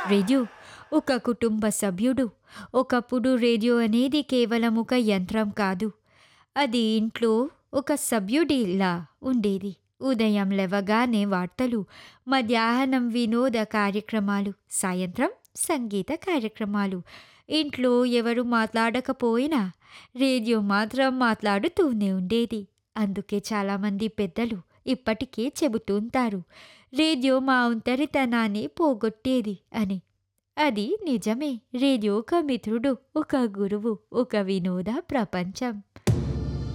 Radio ఒక కుటుంబ సభ్యుడు. ఒకప్పుడు రేడియో అనేది కేవలం ఒక యంత్రం కాదు. అది ఇంట్లో ఒక సభ్యుడిలా ఉండేది. ఉదయం లేవగానే వార్తలు, మధ్యాహ్నం వినోద కార్యక్రమాలు, సాయంత్రం సంగీత కార్యక్రమాలు. ఇంట్లో ఎవరు మాట్లాడకపోయినా రేడియో మాత్రం మాట్లాడుతూనే ఉండేది. అందుకే చాలామంది పెద్దలు ఇప్పటికీ చెబుతుంటారు రేడియో మా ఒంటరితనాన్ని పోగొట్టేది అని. అది నిజమే. రేడియో ఒక మిత్రుడు, ఒక గురువు, ఒక వినోద ప్రపంచం.